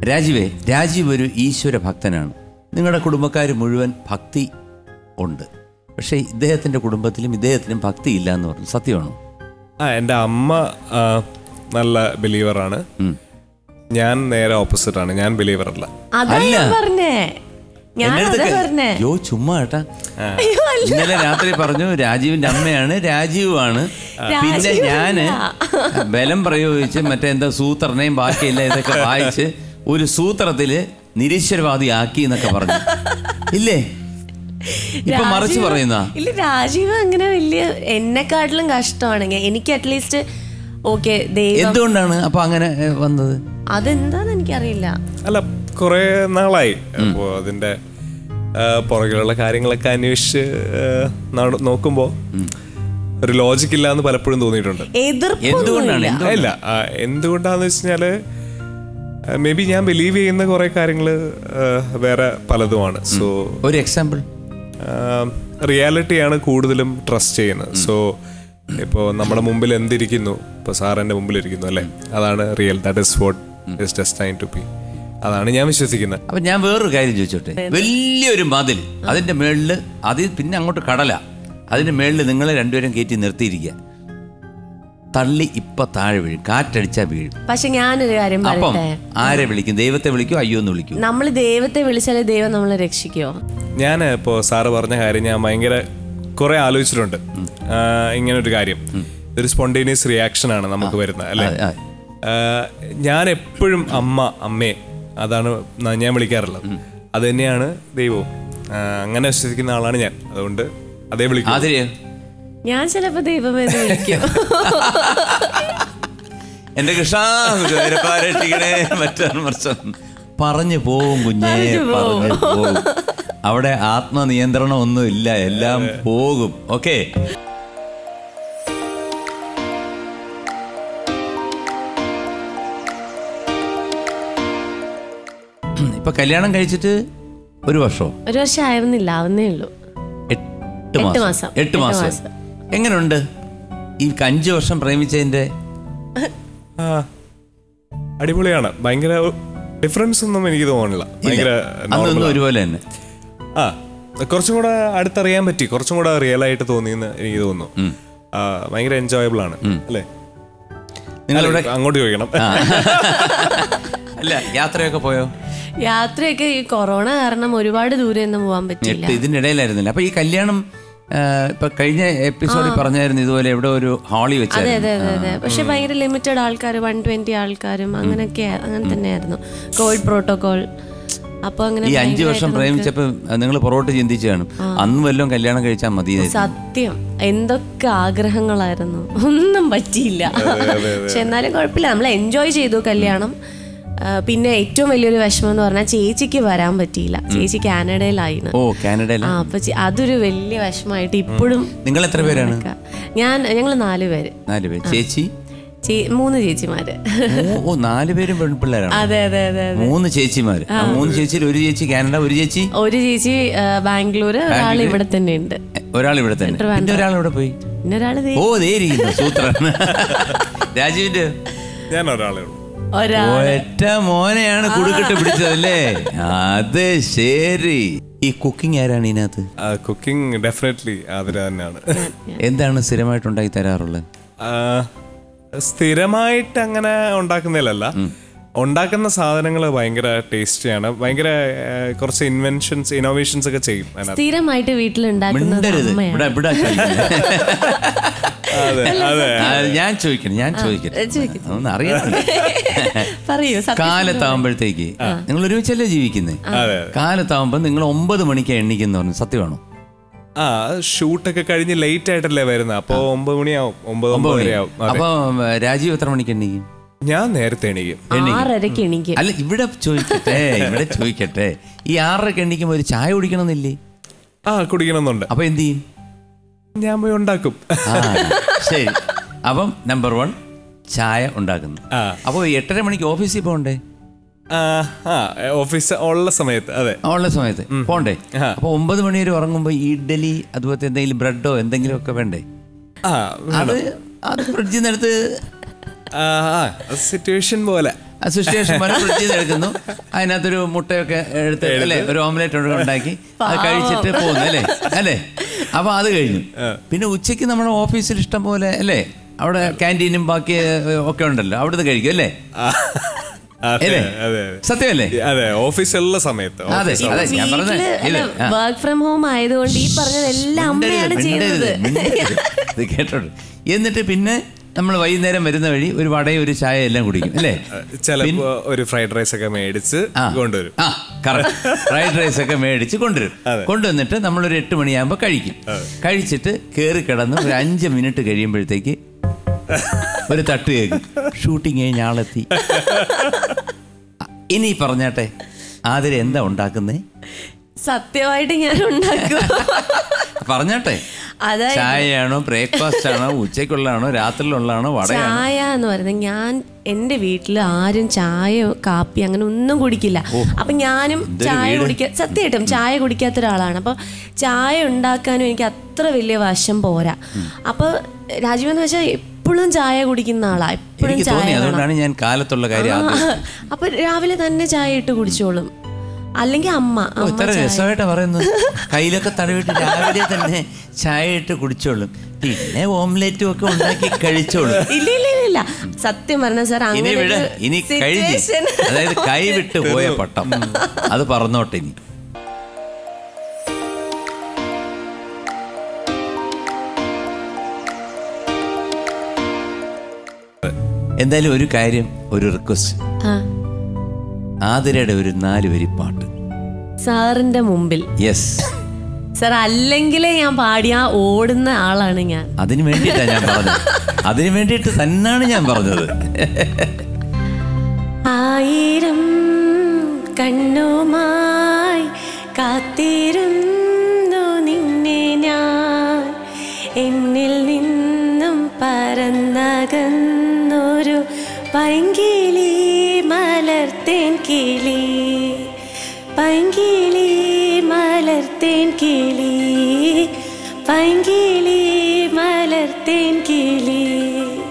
രാജീവേ രാജീവ് ഒരു ഈശ്വര ഭക്തനാണ് നിങ്ങളുടെ കുടുംബക്കാർ മുഴുവൻ ഭക്തി ഉണ്ട് പക്ഷേ ഇദ്ദേഹത്തിൻ്റെ കുടുംബത്തിലും ഇദ്ദേഹത്തിനും ഭക്തി ഇല്ല എന്ന് പറഞ്ഞു സത്യമാണോ ആ എൻ്റെ അമ്മ ആ, നല്ല ബിലീവറാണ് ഞാൻ നേരെ ഓപ്പോസിറ്റ് ആണ് ഞാൻ ബിലീവർ അല്ല അതാ അല്ല. ഞാൻ പറഞ്ഞേ ഞാൻ എൻ്റെ അതാ അടുത്തൊക്കെ- പറഞ്ഞേ യോ ചുമ്മാ കേട്ടാ അയ്യോ അല്ല ഇന്നലെ രാത്രി പറഞ്ഞു രാജീവിന്റെ അമ്മയാണ് രാജീവാണ് പിന്നെ രാജീവല്ല. ഞാന് ബലം പ്രയോഗിച്ച് മറ്റേ എന്താ സൂത്രനെയും ബാക്കിയെല്ലാം ഇതൊക്കെ വായിച്ച് ഒരു സൂത്രത്തില് നിരീശ്വരവാദി ആക്കി എന്നൊക്കെ പറഞ്ഞു ഇല്ലേ ഇപ്പൊ മറിച്ച് രാജീവ്- പറയുന്ന ഇല്ല രാജീവ് അങ്ങനെ വലിയ എന്നെക്കാട്ടിലും കഷ്ടമാണെങ്കിൽ എനിക്ക് അറ്റ്ലീസ്റ്റ് ഓക്കെ ദൈവം എന്തുകൊണ്ടാണ് അപ്പൊ അങ്ങനെ ഏ, വന്നത് അതെന്താന്ന് എനിക്കറിയില്ല അല്ല കുറേ നാളായി അപ്പോൾ അതിൻ്റെ ആ, പുറകിലുള്ള കാര്യങ്ങളൊക്കെ അന്വേഷിച്ച് ആ, നട- നോക്കുമ്പോൾ ഒരു ലോജിക് ഇല്ല എന്ന് പലപ്പോഴും തോന്നിയിട്ടുണ്ട് എന്തുകൊണ്ടാണ് എതിർപ്പൊന്നുമില്ല എന്തുകൊണ്ടാണ് ഇല്ല ആ, എന്തുകൊണ്ടാന്ന് വെച്ച് കഴിഞ്ഞാല് മേ ബി ഞാൻ ബിലീവ് ചെയ്യുന്ന കുറെ കാര്യങ്ങൾ വേറെ പലതുമാണ് സോ ഒരു എക്സാമ്പിൾ റിയാലിറ്റിയാണ് കൂടുതലും ട്രസ്റ്റ് ചെയ്യുന്നത് സോ ഇപ്പോൾ നമ്മുടെ മുമ്പിൽ എന്തിരിക്കുന്നു ഇപ്പോൾ സാർ എൻ്റെ മുമ്പിൽ ഇരിക്കുന്നു അല്ലേ അതാണ് real that is what is destined to be അതാണ് ഞാൻ വിശ്വസിക്കുന്നത് അപ്പൊ ഞാൻ വേറൊരു കാര്യം ചോദിച്ചോട്ടെ വലിയൊരു മതിൽ അതിന്റെ മേളില് അതിൽ പിന്നെ അങ്ങോട്ട് കടല അതിന്റെ മേളിൽ നിങ്ങളെ രണ്ടുപേരും കയറ്റി നിർത്തിയിരിക്കുക തള്ളി ഇപ്പൊ താഴെ വീഴും കാറ്റടിച്ചാ വീഴും പക്ഷെ ഞാനൊരു കാര്യം അപ്പം പറയട്ടെ ആരെ വിളിക്കും ദൈവത്തെ വിളിക്കോ അയ്യോ എന്ന് വിളിക്കൂ നമ്മൾ ദൈവത്തെ വിളിച്ചാലേ ദൈവം നമ്മളെ രക്ഷിക്കുവോ ഞാൻ ഇപ്പോൾ സാറ് പറഞ്ഞ കാര്യം ഞാൻ ഭയങ്കര കുറെ ആലോചിച്ചിട്ടുണ്ട് ആ, ഇങ്ങനെ ഒരു കാര്യം ഇതൊരു സ്പോണ്ടേനിയസ് റിയാക്ഷൻ ആണ് നമുക്ക് വരുന്നത് അല്ലേ അതെ, അതെ. ആ, ഞാൻ എപ്പോഴും അമ്മ അമ്മേ അതാണ് ന- ഞാൻ വിളിക്കാറുള്ളത് അത് തന്നെയാണ് ദൈവവും ആ, അങ്ങനെ വിശ്വസിക്കുന്ന ആളാണ് ഞാൻ അതുകൊണ്ട് അതേ വിളിക്കും ആതിരയോ ഞാൻ ചിലപ്പോ ദൈവമേ എന്ന് വിളിക്കും എന്റെ കൃഷ്ണ ഗുരുവായൂരപ്പാ രക്ഷിക്കണേ മറ്റാണ് മറിച്ചോ പറഞ്ഞു പോവും കുഞ്ഞേ പറഞ്ഞു പോവും. പറഞ്ഞു പോവും അവിടെ ആത്മനിയന്ത്രണം ഒന്നും ഇല്ല എല്ലാം പോകും ഓക്കെ ഇപ്പൊ കല്യാണം കഴിച്ചിട്ട് ഒരു വർഷമോ ഒരു വർഷം ആയിരുന്നില്ല ആവുന്നേ ഉള്ളൂ എട്ട് എട്ട് മാസം മാസം. എട്ട് എട്ട് മാസം മാസം. എങ്ങനെയുണ്ട് ഈ അഞ്ചു വർഷം പ്രേമിച്ചതിന്റെ ആ, അടിപൊളിയാണ് ഭയങ്കര ഡിഫറൻസ് ഒന്നും എനിക്ക് തോന്നുന്നില്ല ഭയങ്കര അന്നൊന്നും normal ആണ്. ഒരുപോലെ തന്നെ ആ കുറച്ചും കൂടെ അടുത്തറിയാൻ പറ്റി കുറച്ചും കൂടെ റിയൽ ആയിട്ട് തോന്നിയെന്ന് എനിക്ക് തോന്നുന്നു ആ, ഭയങ്കര എൻജോയബിൾ ആണ് അല്ലേ നിങ്ങളിവിടെ അല്ല, അങ്ങോട്ട് ചോദിക്കണം അല്ല യാത്രയൊക്കെ പോയോ യാത്രയൊക്കെ ഈ കൊറോണ കാരണം ഒരുപാട് ദൂരെ ഒന്നും പോകാൻ പറ്റില്ല എട്ട് ഇതിന്റെ ഇടയിലായിരുന്നില്ല അപ്പൊ ഈ കല്യാണം ആ, ഇപ്പൊ കഴിഞ്ഞ എപ്പിസോഡിൽ പറഞ്ഞായിരുന്നു ഇതുപോലെ എവിടെ ഒരു ഹാളി അതെ അതെ അതെ വെച്ചായിരുന്നു അതെ പക്ഷെ ഭയങ്കര ലിമിറ്റഡ് ആൾക്കാർ വൺ ട്വന്റി ആൾക്കാരും അങ്ങനെയൊക്കെ അങ്ങനെ തന്നെയായിരുന്നു കോവിഡ് പ്രോട്ടോകോൾ അപ്പൊ അങ്ങനെ ഈ അഞ്ചു വർഷം ഭയങ്കരമായിട്ട് നമുക്ക് പ്രേമിച്ചപ്പോ നിങ്ങൾ പുറകോട്ട് ചിന്തിച്ചു കാണും അന്ന് വല്ലതും കല്യാണം കഴിച്ചാൽ മതി സത്യം എന്തൊക്കെ ആഗ്രഹങ്ങളായിരുന്നു ഒന്നും പറ്റിയില്ല പക്ഷെ എന്നാലും കുഴപ്പമില്ല നമ്മൾ എൻജോയ് ചെയ്തു കല്യാണം ആ, പിന്നെ ഏറ്റവും വലിയൊരു വിഷമം എന്ന് പറഞ്ഞാൽ ചേച്ചിക്ക് വരാൻ പറ്റിയില്ല ചേച്ചി കാനഡയിലായിരുന്നു ഓ കാനഡയിൽ ആ അപ്പൊ ചെ- അതൊരു വലിയ വിഷമമായിട്ട് ഇപ്പോഴും നിങ്ങൾ എത്ര പേരാണ് നിൽക്കാ. ഞാൻ ഞങ്ങൾ നാല് പേര് നാല് പേര് ചേച്ചി ചേ- മൂന്ന് ചേച്ചിമാര് ഓ, ഓ നാല് പേരും പെൺപിള്ളേരാണ് അതെ അതെ അതെ അതെ മൂന്ന് ചേച്ചിമാര് ആ മൂന്ന് ചേച്ചിയിൽ ഒരു ചേച്ചി കാനഡ ഒരു ചേച്ചി ഒരു ചേച്ചി ആ, ബാംഗ്ലൂര് ഒരാൾ ഇവിടെ തന്നെ ഉണ്ട് ഒരാൾ ഇവിടെ തന്നെ പിന്നെ ഒരാൾ ഇവിടെ പോയി പിന്നെ ഒരാള് ദേ- ഓ ദേ ഇരിക്കുന്നു സൂത്രൻ രാജുവിന്റെ ഞാൻ ഒരാളേ ഉള്ളൂ ഒരാ ഒറ്റ മോനെയാണ് കുടുക്കിട്ട് പിടിച്ചതല്ലേ അത് ശരി ഈ കുക്കിംഗ് ആരാണ് ഇതിനകത്ത് കുക്കിംഗ് ഡെഫിനറ്റ്ലി അതിന് തന്നെയാണ് എന്താണ് സ്ഥിരമായിട്ട് ഉണ്ടാക്കി തരാറുള്ളത് ആ, സ്ഥിരമായിട്ട് അങ്ങനെ ഉണ്ടാക്കുന്നതിലല്ല ഉണ്ടാക്കുന്ന സാധനങ്ങൾ ഭയങ്കര ടേസ്റ്റിയാണ് ഭയങ്കര ആ, കുറച്ച് ഇൻവെൻഷൻസ് ഇന്നോവേഷൻസ് ഒക്കെ ചെയ്യും അതിനകത്ത് സ്ഥിരമായിട്ട് വീട്ടിലുണ്ടാക്കുന്നത് മിണ്ടരുത് അമ്മയാണ് ഇവിടെ ഇവിടെ അതെ അതെ ആ, ഞാൻ ചോദിക്കണം ഞാൻ ചോദിക്കട്ടെ ചോദിക്ക്. ഒന്ന് അറിയാം പറയൂ സത്യം കാലത്താവുമ്പോഴത്തേക്ക് നിങ്ങൾ ഒരുമിച്ചല്ലേ ജീവിക്കുന്നത് അതെ കാലത്താവുമ്പോ നിങ്ങൾ ഒമ്പത് മണിക്ക് എണ്ണിക്കുന്ന പറഞ്ഞു സത്യമാണോ ആ ഷൂട്ടൊക്കെ കഴിഞ്ഞ് ലേറ്റ് ആയിട്ടല്ലേ വരുന്നത് അപ്പൊ ഒമ്പത് മണിയാവും ഒമ്പത് ഒമ്പത് വരെ ആവും അതെ. അപ്പൊ രാജീവ് എത്ര മണിക്ക് എണ്ണിക്കും ഞാൻ നേരത്തെ എണീക്കും ആറരയ്ക്ക് എണീക്കും അല്ല ഇവിടെ ചോദിക്കട്ടെ ഇവിടെ ചോദിക്കട്ടെ ഈ ആറരക്ക് എണ്ണിക്കുമ്പോ ഒരു ചായ കുടിക്കണമെന്നില്ലേ ആ കുടിക്കണമെന്നുണ്ട് അപ്പൊ എന്ത് ചെയ്യും ഞാൻ പോയി ഉണ്ടാക്കും ആ ശരി അപ്പം നമ്പർ വൺ ചായ ഉണ്ടാക്കുന്നു ആ. അപ്പോൾ എട്ടര മണിക്ക് ഓഫീസിൽ പോകണ്ടേ ആ ആ ഓഫീസ് ഉള്ള സമയത്ത് അതെ ആ, ഉള്ള സമയത്ത് പോണ്ടേ ആ. അപ്പൊ ഒമ്പത് മണി വരെ ഉറങ്ങുമ്പോൾ ഇഡ്ഡലി അതുപോലത്തെ എന്തെങ്കിലും ബ്രെഡോ എന്തെങ്കിലും ഒക്കെ വേണ്ടേ ആ അത് അത് ഫ്രിഡ്ജിൽ നിന്ന് എടുത്ത് ആ സിറ്റുവേഷൻ പോലെ അസിസ്റ്റേഷൻ പോലെ ഫ്രിഡ്ജിൽ നിന്ന് എടുക്കുന്നു അതിനകത്തൊരു മുട്ടയൊക്കെ എടുത്ത് അല്ലേ ഒരു ഓംലെറ്റ് ഒക്കെ ഉണ്ടാക്കി അത് കഴിച്ചിട്ട് പോകുന്നു അല്ലേ അല്ലേ അപ്പൊ അത് കഴിഞ്ഞു പിന്നെ ഉച്ചയ്ക്ക് നമ്മുടെ ഓഫീസിൽ ഇഷ്ടം പോലെ അല്ലേ അവിടെ ക്യാൻറ്റീനും ബാക്കി ഏ, ഒക്കെ ഉണ്ടല്ലോ അവിടുന്ന് കഴിക്കും അല്ലേ അതെ അല്ലേ അതെ അതെ സത്യമല്ലേ അതെ ഓഫീസുള്ള സമയത്ത് അതെ അതെ ഞാൻ പറഞ്ഞത് ഇത് ആ. വർക്ക് ഫ്രം ഹോം ആയതുകൊണ്ട് ഈ പറഞ്ഞതെല്ലാം അമ്മയാണ് മിണ്ടരുത്, ചെയ്യുന്നത് മിണ്ടരുത്. ഇത് കേട്ടോളൂ എന്നിട്ട് പിന്നെ നമ്മൾ വൈകുന്നേരം വരുന്ന വഴി ഒരു വടയും ഒരു ചായ എല്ലാം കുടിക്കും അല്ലേ ചിലപ്പോ ഒരു ഫ്രൈഡ് റൈസ് ഒക്കെ മേടിച്ച് ആ. കൊണ്ടുവരും ആ കറക്റ്റ് ഫ്രൈഡ് റൈസ് ഒക്കെ മേടിച്ച് കൊണ്ടുവരും കൊണ്ടുവന്നിട്ട് നമ്മളൊരു എട്ട് മണിയാകുമ്പോൾ കഴിക്കും കഴിച്ചിട്ട് കയറി കിടന്ന് ഒരു അഞ്ച് മിനിറ്റ് കഴിയുമ്പോഴത്തേക്ക് ഒരു തട്ട് കേൾക്കും ഷൂട്ടിങ് കഴിഞ്ഞ് ആളെത്തി ഇനി പറഞ്ഞാട്ടെ ആതിര എന്താ ഉണ്ടാക്കുന്നേ സത്യമായിട്ട് ഞാൻ ഉണ്ടാക്കും പറഞ്ഞാട്ടെ അതായത് ചായയാണോ ബ്രേക്ക്ഫാസ്റ്റ് ആണോ ഉച്ചയ്ക്കുള്ളതാണോ രാത്രിയിലുള്ളതാണോ വടയാണോ ചായ എന്ന് പറയുന്നത് ഞാൻ എൻ്റെ വീട്ടിൽ ആരും ചായ കാപ്പി അങ്ങനെ ഒന്നും കുടിക്കില്ല അപ്പൊ ഞാനും എന്തൊരു ചായ വീട്. കുടിക്ക സത്യമായിട്ടും ചായ കുടിക്കാത്ത ഒരാളാണ് അപ്പൊ ചായ ഉണ്ടാക്കാനും എനിക്ക് അത്ര വലിയ വശം പോരാ അപ്പൊ രാജീവ് എന്ന് വെച്ചാൽ എപ്പോഴും ചായ കുടിക്കുന്ന ആളാ എപ്പോഴും എനിക്ക് ചായ തോന്നി വേണം. അതുകൊണ്ടാണ് ഞാൻ കാലത്തുള്ള കാര്യം ആദ്യം ആ, അപ്പൊ രാവിലെ തന്നെ ചായ ഇട്ട് കുടിച്ചോളും അല്ലെങ്കിൽ അമ്മ ഓ, അമ്മ ഇത്ര ചായ രസമായിട്ടാ പറയുന്നത് കയ്യിലൊക്കെ തടവിട്ട് രാവിലെ തന്നെ ചായ ഇട്ട് കുടിച്ചോളും പിന്നെ ഓംലെറ്റും ഒക്കെ ഉണ്ടാക്കി കഴിച്ചോളും ഇല്ല ഇല്ല ഇല്ല, ഇല്ല സത്യം പറഞ്ഞ സാർ ഇനി അങ്ങനെ വിട ഒരു ഇനി കഴിഞ്ഞ് situation- അതായത് കൈ വിട്ട് പോയ പട്ടം അത് പറന്നോട്ടെ ഇനി എന്തായാലും ഒരു കാര്യം ഒരു റിക്വസ്റ്റ് ആ, ആതിരയുടെ ഒരു നാല് വരി പാട്ട് സാറിന്റെ മുമ്പിൽ യെസ് സാർ അല്ലെങ്കിലേ ഞാൻ പാടിയ ഓടുന്ന ആളാണ് ഞാൻ അതിന് വേണ്ടിയിട്ടാണ് ഞാൻ പറഞ്ഞത് അതിന് വേണ്ടിയിട്ട് തന്നെയാണ് ഞാൻ പറഞ്ഞത് ആയിരം കണ്ണുമായി കാത്തിരുന്നു നിന്നെ ഞാൻ എന്നിൽ നിന്നും പറന്നകന്നൊരു പൈങ്കിളി മലർത്തേൻ കിളി പൈങ്കിളി മലർത്തേൻ കിളി പൈങ്കിളി മലർത്തേൻ കിളി